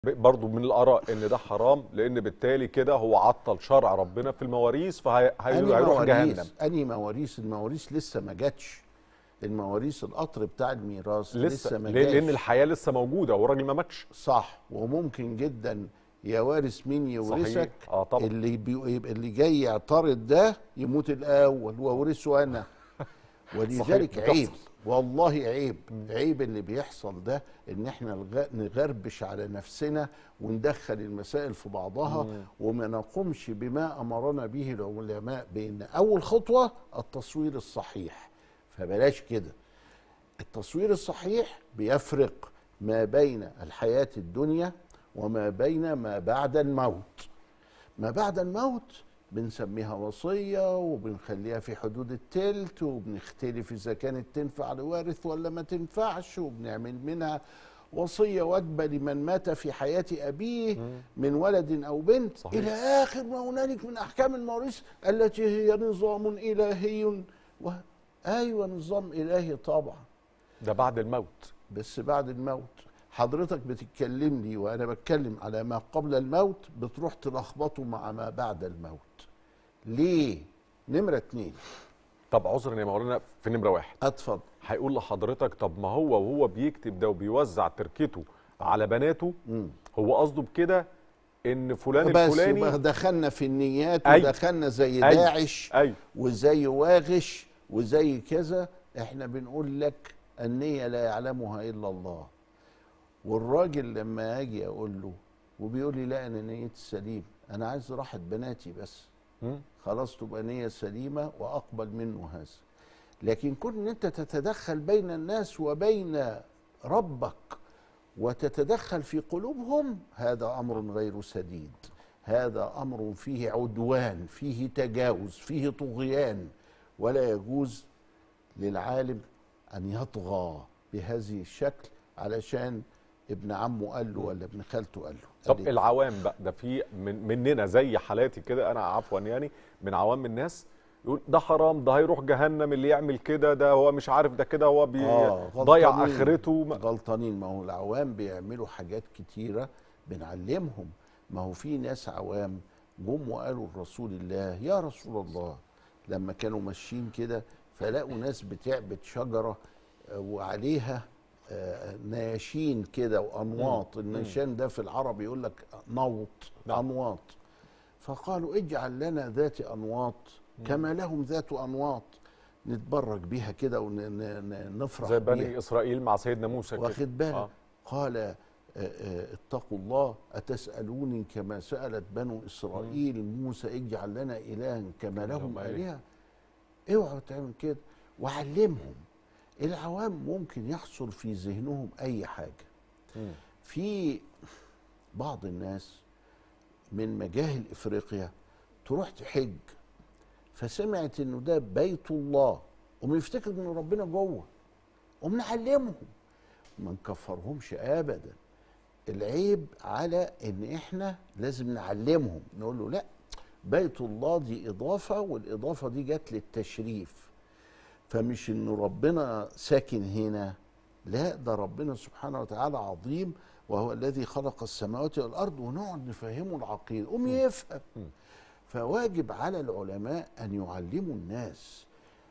برضو من الآراء إن ده حرام لأن بالتالي كده هو عطل شرع ربنا في المواريث أنهي فهيروح جهنم مواريث أنهي مواريث المواريث لسه ما جاتش المواريث القطر بتاع الميراث لسه, لسه ما ليه؟ جاش لأن الحياة لسه موجودة والراجل ما ماتش صح وممكن جدا يا وارث مين يورثك صحيح. آه طبعا. اللي بي... اللي جاي يعترض ده يموت الاول واورثه انا ولذلك صحيح، عيب بتحصل. والله عيب عيب اللي بيحصل ده ان احنا الغ- نغربش على نفسنا وندخل المسائل في بعضها وما نقومش بما امرنا به العلماء بان اول خطوه التصوير الصحيح فبلاش كده التصوير الصحيح بيفرق ما بين الحياة الدنيا وما بين ما بعد الموت ما بعد الموت بنسميها وصية وبنخليها في حدود التلت وبنختلف إذا كانت تنفع لوارث ولا ما تنفعش وبنعمل منها وصية واجبة لمن مات في حياة أبيه من ولد أو بنت صحيح. إلى آخر ما هنالك من أحكام المواريث التي هي نظام إلهي و... أيوة نظام إلهي طبعا ده بعد الموت بس بعد الموت حضرتك بتتكلم لي وانا بتكلم على ما قبل الموت بتروح تلخبطه مع ما بعد الموت ليه نمرة اتنين طب عذرا يا مولانا في نمرة واحد اتفضل هيقول لحضرتك طب ما هو وهو بيكتب ده وبيوزع تركته على بناته مم. هو قصده بكده ان فلان بس يبقى الفلاني دخلنا في النيات أيوة. ودخلنا زي أيوة. داعش ايوه وزي واغش وزي كذا احنا بنقول لك النية لا يعلمها الا الله والراجل لما اجي اقول له وبيقول لي لا انا نيتي سليم انا عايز راحة بناتي بس مم. خلاص تبقى نية سليمة وأقبل منه هذا لكن كون أن أنت تتدخل بين الناس وبين ربك وتتدخل في قلوبهم هذا أمر غير سديد هذا أمر فيه عدوان فيه تجاوز فيه طغيان ولا يجوز للعالم أن يطغى بهذه الشكل علشان ابن عمه قال له ولا ابن خالته قال له طب قال لي العوام بقى ده في من مننا زي حالاتي كده انا عفوا يعني من عوام الناس يقول ده حرام ده هيروح جهنم اللي يعمل كده ده هو مش عارف ده كده هو آه، بيضيع غلطانين. اخرته ما- غلطانين ما هو العوام بيعملوا حاجات كتيرة بنعلمهم ما هو في ناس عوام جم وقالوا لرسول الله يا رسول الله لما كانوا ماشيين كده فلقوا ناس بتعبد شجرة آه، وعليها آه، نياشين كده وأنواط النيشان ده في العرب يقول لك نوط نعم. أنواط فقالوا اجعل لنا ذات أنواط كما لهم ذات أنواط نتبرك بيها كده ونفرح زي بيها بني اسرائيل مع سيدنا موسى كده واخد بالك آه. قال آه، آه، اتقوا الله أتسألوني كما سألت بنو إسرائيل موسى اجعل لنا إلها كما لهم لهم آلهة. آلهة اوعوا تعمل كده وعلمهم العوام ممكن يحصل في ذهنهم أي حاجة مم. في بعض الناس من مجاهل افريقيا تروح تحج فسمعت انه ده بيت الله وبنفتكر ان ربنا جوه وبنعلمهم ما نكفرهمش ابدا العيب على ان احنا لازم نعلمهم نقول له لا بيت الله دي اضافه والاضافه دي جت للتشريف فمش ان ربنا ساكن هنا لا ده ربنا سبحانه وتعالى عظيم وهو الذي خلق السماوات والارض ونقعد نفهمه العقيده قوم يفهم فواجب على العلماء ان يعلموا الناس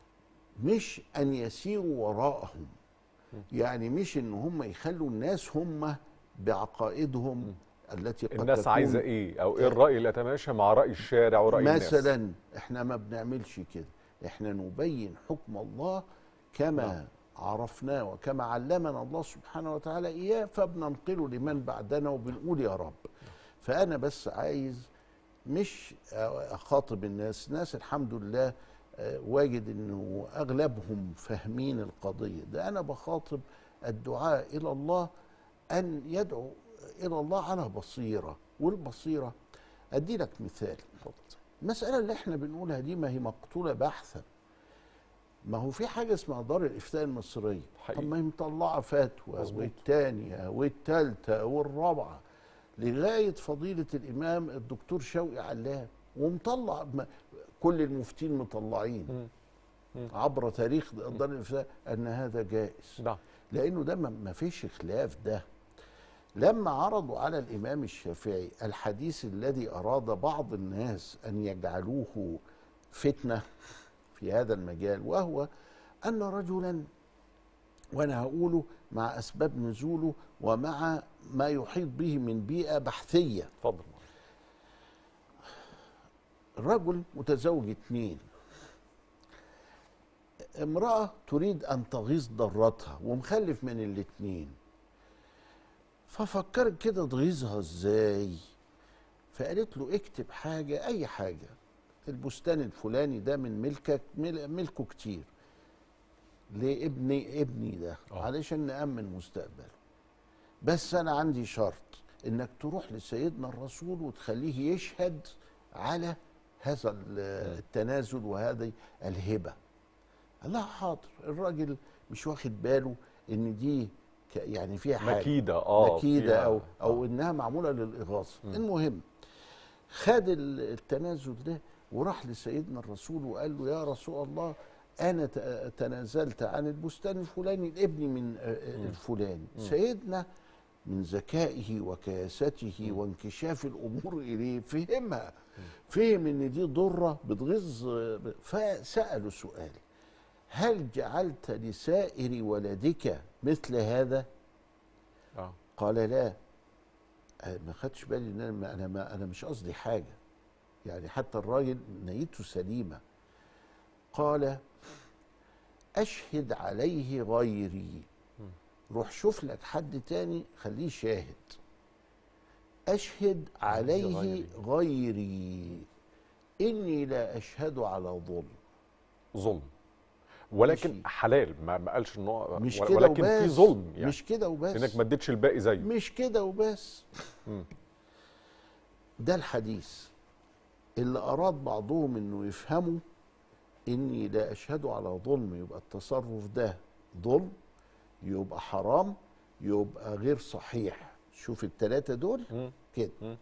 مش ان يسيروا وراءهم يعني مش ان هم يخلوا الناس هم بعقائدهم التي قد الناس تكون عايزه ايه او ايه الراي اللي يتماشى مع راي الشارع وراي الناس مثلا احنا ما بنعملش كده احنا نبين حكم الله كما عرفناه وكما علمنا الله سبحانه وتعالى اياه فبننقله لمن بعدنا وبنقول يا رب فانا بس عايز مش اخاطب الناس ناس الحمد لله آه، واجد انه اغلبهم فاهمين القضيه ده انا بخاطب الدعاء الى الله ان يدعو الى الله على بصيره والبصيره ادي لك مثال المسألة اللي احنا بنقولها دي ما هي مقتولة بحثا ما هو في حاجة اسمها دار الإفتاء المصرية حقيقي. طب ما هي مطلعة فتوى مظبوط. والتانية والتالتة والرابعة لغاية فضيلة الإمام الدكتور شوقي علام ومطلع ما- كل المفتين مطلعين عبر تاريخ دار الإفتاء أن هذا جائز نعم لأنه ده ما ما فيش خلاف ده لما عرضوا على الامام الشافعي الحديث الذي اراد بعض الناس ان يجعلوه فتنه في هذا المجال وهو ان رجلا وانا هقوله مع اسباب نزوله ومع ما يحيط به من بيئه بحثيه اتفضل رجل متزوج اثنين امرأة تريد أن تغيظ ضرتها ومخلف من الاتنين ففكرت كده تغيظها ازاي فقالت له اكتب حاجة أي حاجة البستان الفلاني ده من ملكك مل- ملكه كتير لابني ابني ده آه. علشان نأمن مستقبله بس أنا عندي شرط إنك تروح لسيدنا الرسول وتخليه يشهد على هذا ال- التنازل وهذه الهبة قال لها حاضر الراجل مش واخد باله ان دي ك- يعني فيها حاجه مكيده اه مكيده فيها- او او آه. انها معموله للاغاظه مم. المهم خد ال- التنازل ده وراح لسيدنا الرسول وقال له يا رسول الله انا ت- تنازلت عن البستان الفلاني لابني من آه، آه، مم. الفلاني مم. سيدنا من ذكائه وكياسته مم. وانكشاف الامور اليه فهمها فهم ان دي ضره بتغيظ آه، فساله سؤال هل جعلت لسائر ولدك مثل هذا اه قال لا آه، ما خدش بالي ان انا ما انا ما انا مش قصدي حاجه يعني حتى الراجل نيته سليمه قال اشهد عليه غيري روح شوف لك حد تاني خليه شاهد اشهد عليه غيري. غيري اني لا اشهد على ظلم ظلم ولكن ماشي. حلال ما ما قالش ان هو مش ول- كده ولكن وبس في ظلم يعني مش كده وبس انك ما اديتش الباقي زيه مش كده وبس مم. ده الحديث اللي أراد بعضهم إنه يفهموا إني لا أشهد على ظلم يبقى التصرف ده ظلم يبقى حرام يبقى غير صحيح شوف التلاتة دول مم. كده مم.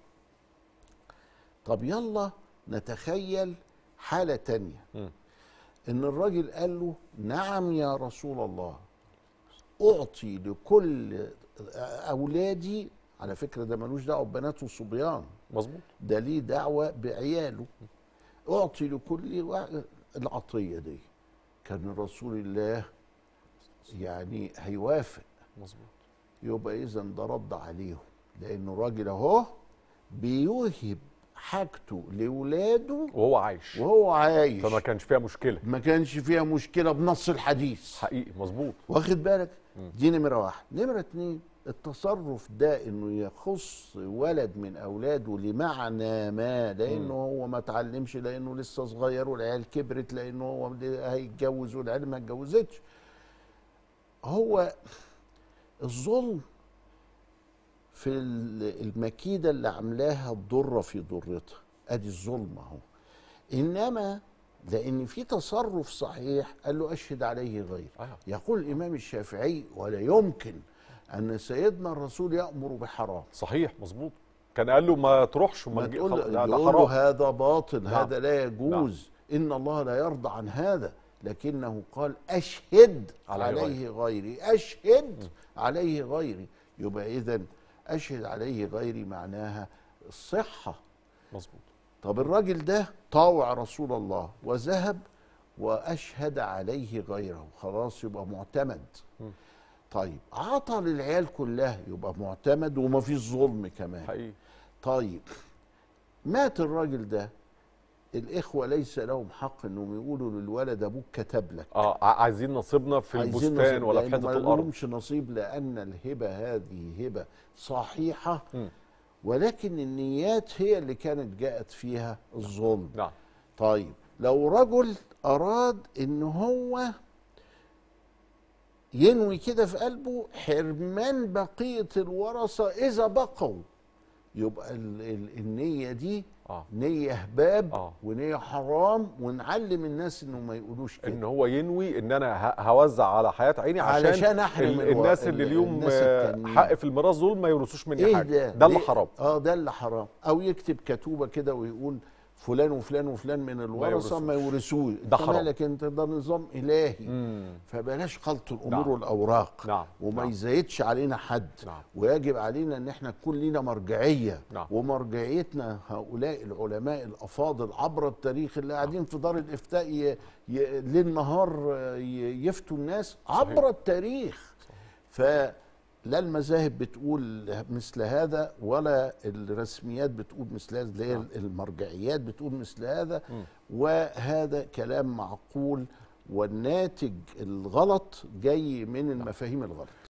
طب يلا نتخيل حالة تانية مم. إن الراجل قال له نعم يا رسول الله أعطي لكل أولادي على فكرة ده ملوش دعوة ببنات وصبيان مظبوط ده ليه دعوة بعياله أعطي لكل واحد العطية دي كان رسول الله يعني هيوافق مظبوط يبقى إذا ده رد عليهم لأنه راجل أهو بيوهب حاجته لولاده وهو عايش وهو عايش فما كانش فيها مشكله ما كانش فيها مشكلة بنص الحديث حقيقي مظبوط واخد بالك مم. دي نمرة واحد نمرة اتنين التصرف ده انه يخص ولد من اولاده لمعنى ما لانه هو ما اتعلمش لانه لسه صغير والعيال كبرت لانه هو هيتجوز والعيال ما اتجوزتش هو الظلم في ال- المكيدة اللي عاملاها الضرة في ضرتها ادي الظلم اهو انما لان في تصرف صحيح قال له اشهد عليه غير آه. يقول الامام الشافعي ولا يمكن ان سيدنا الرسول يامر بحرام صحيح مظبوط كان قال له ما تروحش وما ما تجي- تقول خلاص، ده, ده يقول حرام له هذا باطل نعم. هذا لا يجوز ان الله لا يرضى عن هذا لكنه قال اشهد عليه عليه غيري اشهد عليه غيري يبقى اذا اشهد عليه غيري معناها الصحه مظبوط طب الراجل ده طاوع رسول الله وذهب واشهد عليه غيره خلاص يبقى معتمد مم. طيب عطى للعيال كلها يبقى معتمد وما فيش ظلم كمان حقيقي طيب مات الراجل ده الاخوه ليس لهم حق انهم يقولوا للولد ابوك كتب لك اه ع- عايزين نصيبنا في عايزين البستان نصيب ولا في لأنه حته ما الارض لهمش نصيب لان الهبه هذه هبه صحيحه مم. ولكن النيات هي اللي كانت جاءت فيها الظلم نعم طيب لو رجل اراد ان هو ينوي كده في قلبه حرمان بقيه الورثه اذا بقوا يبقى ال ال النيه دي اه نيه هباب آه. ونيه حرام ونعلم الناس انه ما يقولوش ان كده هو ينوي ان انا ه- هوزع على حياه عيني عشان علشان أحرم ال- الو- الناس ال- اللي اليوم الناس آه، التانيين. حق في الميراث دول ما يورثوش مني ايه حاجه ده ده اللي ليه؟ حرام اه ده اللي حرام او يكتب كتوبه كده ويقول فلان وفلان وفلان من الورثه ما يورثوه ده انت حرام. مالك انت ده نظام الهي مم. فبلاش خلط الامور نعم. والاوراق نعم. وما نعم. يزايدش علينا حد نعم. ويجب علينا ان احنا تكون لينا مرجعيه نعم. ومرجعيتنا هؤلاء العلماء الافاضل عبر التاريخ اللي قاعدين في دار الافتاء ي... ي... ليل نهار ي... يفتوا الناس عبر صحيح. التاريخ فلا المذاهب بتقول مثل هذا ولا الرسميات بتقول مثل هذا اللي هي نعم. المرجعيات بتقول مثل هذا مم. وهذا كلام معقول والناتج الغلط جاي من المفاهيم الغلط